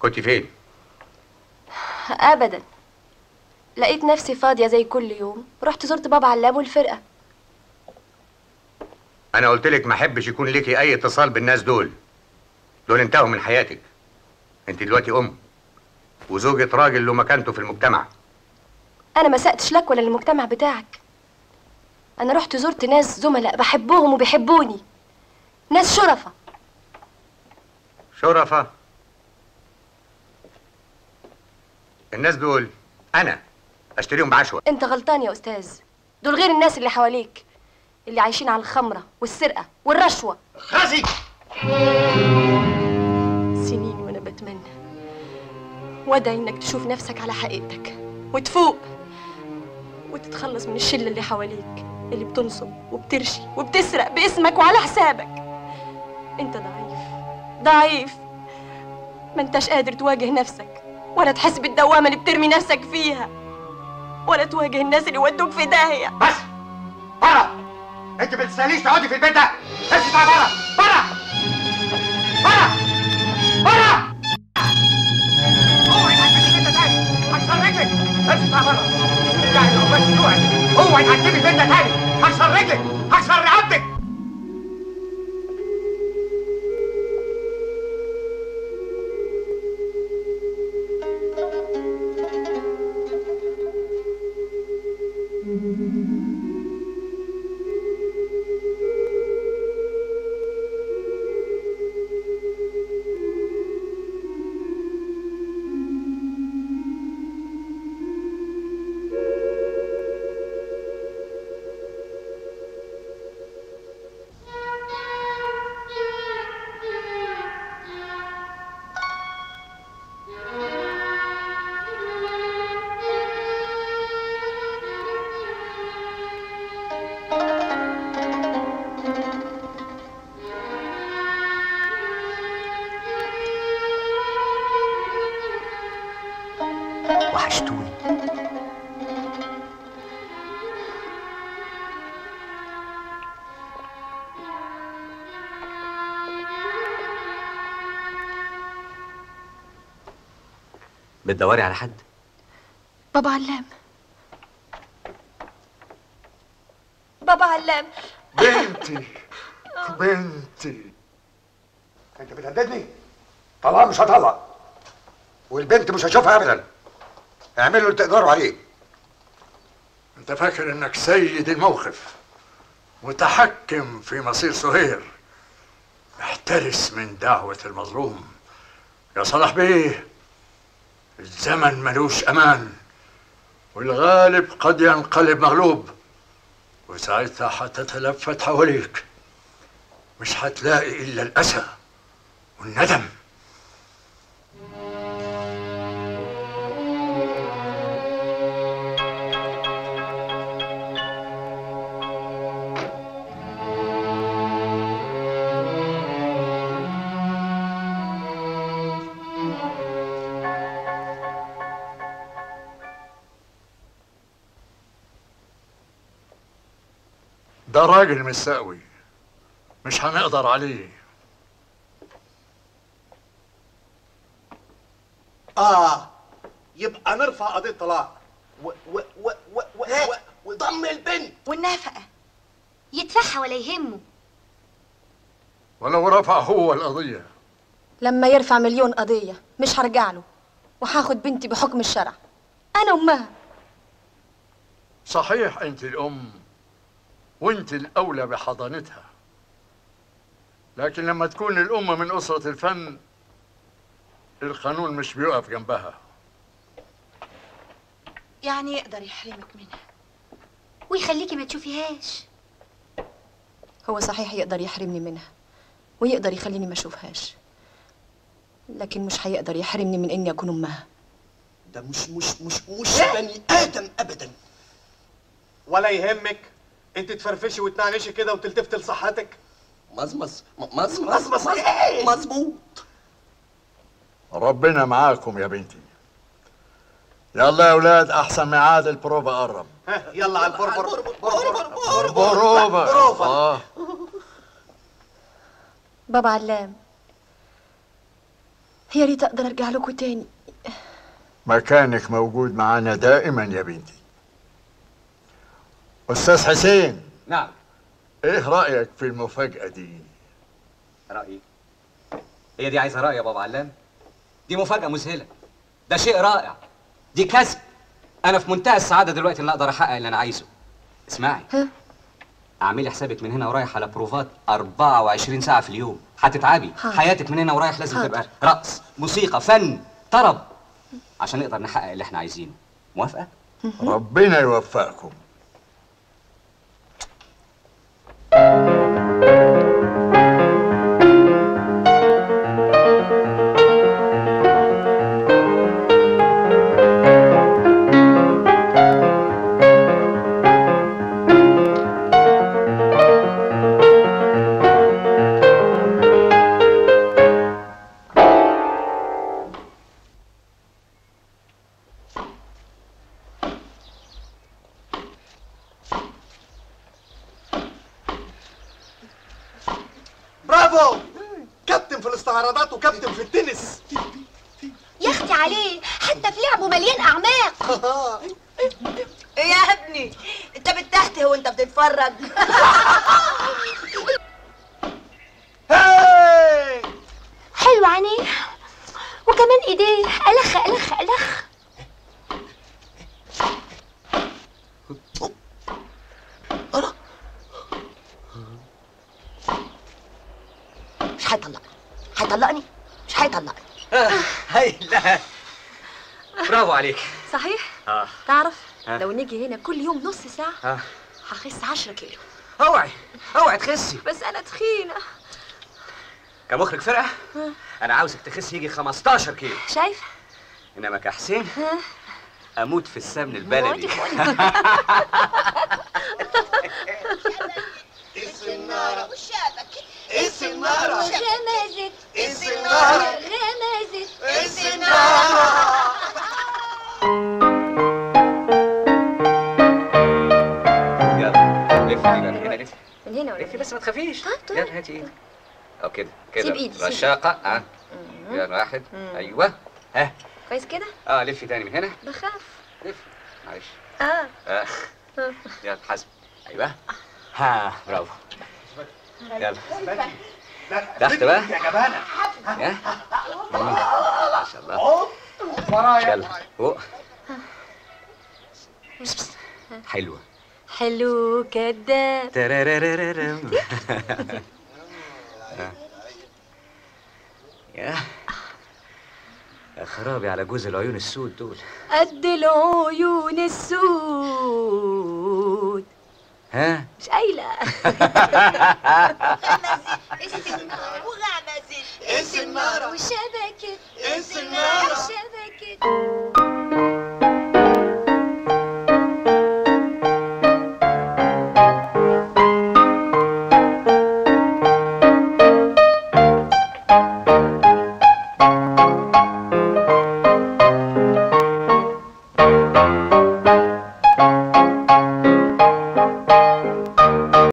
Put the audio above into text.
كنت فين ابدا لقيت نفسي فاضيه زي كل يوم رحت زرت بابا علام والفرقه انا قلت لك ما احبش يكون ليكي اي اتصال بالناس دول دول انتهوا من حياتك انت دلوقتي ام وزوجة راجل له مكانته في المجتمع انا ما سقتش لك ولا للمجتمع بتاعك انا رحت زرت ناس زملاء بحبهم وبيحبوني ناس شرفة شرفة الناس دول انا اشتريهم بعشوة انت غلطان يا استاذ دول غير الناس اللي حواليك اللي عايشين على الخمرة والسرقة والرشوة خازي سنين وانا بتمنى وادعي انك تشوف نفسك على حقيقتك وتفوق وتتخلص من الشله اللي حواليك اللي بتنصب وبترشي وبتسرق باسمك وعلى حسابك انت ضعيف ضعيف ما انتش قادر تواجه نفسك ولا تحس بالدوامه اللي بترمي نفسك فيها ولا تواجه الناس اللي ودوك في داهيه بس برا انت ما تستاهليش تقعدي في البيت ده امشي تعالى برا برا برا برا اوعي تعتبي البيت ده تاني هكسر رجلك امشي تعالى برا ارجعي لو بس اوعي اوعي تعتبي البيت ده تاني هكسر رجلك هكسر رقبتك وحشتوني بتدوري على حد بابا علام بابا علام بنتي بنتي انت بتهددني طلع مش هطلع والبنت مش هشوفها ابدا اعملوا اللي تقدروا عليه انت فاكر انك سيد الموقف متحكم في مصير سهير احترس من دعوة المظلوم يا صلاح بيه الزمن ملوش امان والغالب قد ينقلب مغلوب وساعتها هتتلفت حواليك مش هتلاقي الا الاسى والندم ده راجل مساوي مش هنقدر عليه اه يبقى نرفع قضيه طلاق و و و و و و وضم البنت والنفقة يدفعها ولا يهمه ولو رفع هو القضية لما يرفع مليون قضية مش هرجع له وهاخد بنتي بحكم الشرع أنا أمها صحيح انت الام وانت الاولى بحضانتها لكن لما تكون الام من اسره الفن القانون مش بيقف جنبها يعني يقدر يحرمك منها ويخليكي ما تشوفيهاش هو صحيح يقدر يحرمني منها ويقدر يخليني ما أشوفهاش لكن مش هيقدر يحرمني من إني أكون أمها ده مش مش مش مش بني ادم ابدا ولا يهمك انت تفرفشي وتنعنشي كده وتلتفتي لصحتك مزمز مزمز مزمز ايه مظبوط ربنا معاكم يا بنتي يلا يا اولاد احسن ميعاد البروفا قرب ها يلا على البربر بروفا بروفا. اه بابا علام يا ريت اقدر ارجع لكم تاني مكانك موجود معانا دائما يا بنتي أستاذ حسين نعم إيه رأيك في المفاجأة دي؟ رأيي هي دي عايزة رأي يا بابا علام دي مفاجأة مذهلة ده شيء رائع دي كسب أنا في منتهى السعادة دلوقتي إن أقدر أحقق اللي أنا عايزه اسمعي ها؟ اعملي حسابك من هنا ورايح على بروفات 24 ساعة في اليوم هتتعبي حاضر. حياتك من هنا ورايح لازم حاضر. تبقى رقص موسيقى فن طرب عشان نقدر نحقق اللي احنا عايزينه موافقة؟ ربنا يوفقكم برافو كابتن في الاستعراضات وكابتن في التنس يا اختي عليه حتى في لعبه مليان اعماق ايه يا ابني انت بتحتي وانت بتتفرج هاي حلو عينيه وكمان ايديه الخ الخ الخ مش هيطلقني هيطلقني مش هيطلقني هاي لا برافو عليك صحيح اه تعرف ها؟ لو نيجي هنا كل يوم نص ساعة ها هخس 10 كيلو اوعي اوعي تخسي بس انا تخينة كمخرج فرقة انا عاوزك تخسي يجي 15 كيلو شايف انما كحسين ها؟ اموت في السمن البلدي السنارة وشابك السنارة غمزت السنارة غمزت السنارة يلا لف دي بقى من هنا لف من هنا ولا لفي بس ما تخافيش طيب، طيب. يلا هاتي ايدك او كده كده سيب إيدي، سيب رشاقة اه يلا واحد ايوه ها كويس كده اه لفي تاني من هنا بخاف لف معلش اه آه. يلا حسب ايوه ها برافو يلا تحت بقى يا جبانة يا مم. ما شاء الله ورايا يلا فوق حلوة حلو كداب ترارارارام. يا يا خرابي على جوز العيون السود دول قد العيون السود ها مش قايلة السنارة وغمزت السنارة وشبكت السنارة